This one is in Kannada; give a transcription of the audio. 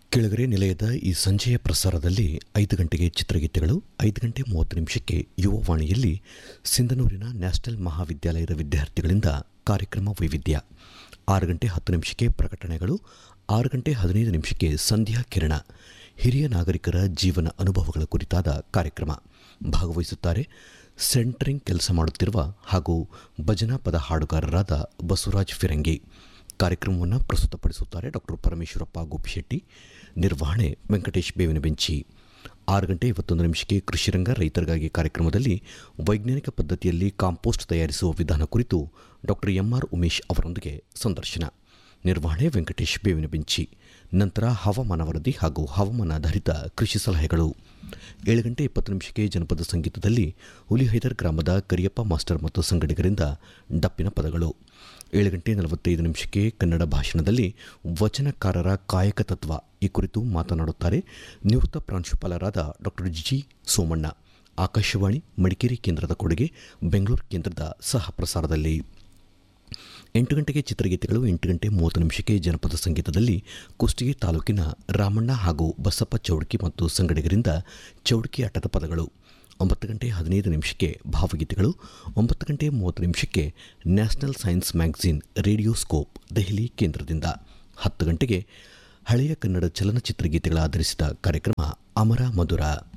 ಕೆಳಗರೆ ನಿಲಯದ ಈ ಸಂಜೆಯ ಪ್ರಸಾರದಲ್ಲಿ ಐದು ಗಂಟೆಗೆ ಚಿತ್ರಗೀತೆಗಳು ಐದು ಗಂಟೆ ಮೂವತ್ತು ನಿಮಿಷಕ್ಕೆ ಯುವವಾಣಿಯಲ್ಲಿ ಸಿಂಧನೂರಿನ ನ್ಯಾಷನಲ್ ಮಹಾವಿದ್ಯಾಲಯದ ವಿದ್ಯಾರ್ಥಿಗಳಿಂದ ಕಾರ್ಯಕ್ರಮ ವೈವಿಧ್ಯ ಆರು ಗಂಟೆ ಹತ್ತು ನಿಮಿಷಕ್ಕೆ ಪ್ರಕಟಣೆಗಳು ಆರು ಗಂಟೆ ಹದಿನೈದು ನಿಮಿಷಕ್ಕೆ ಸಂಧ್ಯಾ ಕಿರಣ ಹಿರಿಯ ನಾಗರಿಕರ ಜೀವನ ಅನುಭವಗಳ ಕುರಿತಾದ ಕಾರ್ಯಕ್ರಮ ಭಾಗವಹಿಸುತ್ತಾರೆ ಸೆಂಟ್ರಿಂಗ್ ಕೆಲಸ ಮಾಡುತ್ತಿರುವ ಹಾಗೂ ಭಜನಾ ಪದ ಹಾಡುಗಾರರಾದ ಬಸವರಾಜ್ ಫಿರಂಗಿ ಕಾರ್ಯಕ್ರಮವನ್ನು ಪ್ರಸ್ತುತಪಡಿಸುತ್ತಾರೆ ಡಾಕ್ಟರ್ ಪರಮೇಶ್ವರಪ್ಪ ಗೋಪಿಶೆಟ್ಟಿ ನಿರ್ವಹಣೆ ವೆಂಕಟೇಶ್ ಬೇವಿನ ಬೆಂಚಿ ಆರು ಗಂಟೆ ಇವತ್ತೊಂದು ನಿಮಿಷಕ್ಕೆ ಕೃಷಿರಂಗ ರೈತರಿಗಾಗಿ ಕಾರ್ಯಕ್ರಮದಲ್ಲಿ ವೈಜ್ಞಾನಿಕ ಪದ್ಧತಿಯಲ್ಲಿ ಕಾಂಪೋಸ್ಟ್ ತಯಾರಿಸುವ ವಿಧಾನ ಕುರಿತು ಡಾಕ್ಟರ್ ಎಂಆರ್ ಉಮೇಶ್ ಅವರೊಂದಿಗೆ ಸಂದರ್ಶನ ನಿರ್ವಹಣೆ ವೆಂಕಟೇಶ್ ಬೇವಿನ ಬೆಂಚಿ ನಂತರ ಹವಾಮಾನ ವರದಿ ಹಾಗೂ ಹವಾಮಾನಾಧಾರಿತ ಕೃಷಿ ಸಲಹೆಗಳು ಏಳು ಗಂಟೆ ಇಪ್ಪತ್ತು ನಿಮಿಷಕ್ಕೆ ಜನಪದ ಸಂಗೀತದಲ್ಲಿ ಹುಲಿಹೈದರ್ ಗ್ರಾಮದ ಕರಿಯಪ್ಪ ಮಾಸ್ಟರ್ ಮತ್ತು ಸಂಗಡಿಗರಿಂದ ಡಪ್ಪಿನ ಪದಗಳು ಏಳು ಗಂಟೆ ನಲವತ್ತೈದು ನಿಮಿಷಕ್ಕೆ ಕನ್ನಡ ಭಾಷಣದಲ್ಲಿ ವಚನಕಾರರ ಕಾಯಕ ತತ್ವ ಈ ಕುರಿತು ಮಾತನಾಡುತ್ತಾರೆ ನಿವೃತ್ತ ಪ್ರಾಂಶುಪಾಲರಾದ ಡಾಕ್ಟರ್ ಜಿ ಸೋಮಣ್ಣ ಆಕಾಶವಾಣಿ ಮಡಿಕೇರಿ ಕೇಂದ್ರದ ಕೊಡುಗೆ ಬೆಂಗಳೂರು ಕೇಂದ್ರದ ಸಹ ಪ್ರಸಾರದಲ್ಲಿ ಎಂಟು ಗಂಟೆಗೆ ಚಿತ್ರಗೀತೆಗಳು ಎಂಟು ಗಂಟೆ ಮೂವತ್ತು ನಿಮಿಷಕ್ಕೆ ಜನಪದ ಸಂಗೀತದಲ್ಲಿ ಕುಷ್ಟಗಿ ತಾಲೂಕಿನ ರಾಮಣ್ಣ ಹಾಗೂ ಬಸಪ್ಪ ಚೌಡ್ಕಿ ಮತ್ತು ಸಂಗಡಿಗರಿಂದ ಚೌಡ್ಕಿ ಆಟದ ಪದಗಳು ಒಂಬತ್ತು ಗಂಟೆ ಹದಿನೈದು ನಿಮಿಷಕ್ಕೆ ಭಾವಗೀತೆಗಳು ಒಂಬತ್ತು ಗಂಟೆ ಮೂವತ್ತು ನಿಮಿಷಕ್ಕೆ national science magazine radio scope Delhi ಕೇಂದ್ರದಿಂದ ಹತ್ತು ಗಂಟೆಗೆ ಹಳೆಯ ಕನ್ನಡ ಚಲನಚಿತ್ರ ಗೀತೆಗಳ ಆಧರಿಸಿದ ಕಾರ್ಯಕ್ರಮ ಅಮರ ಮಧುರ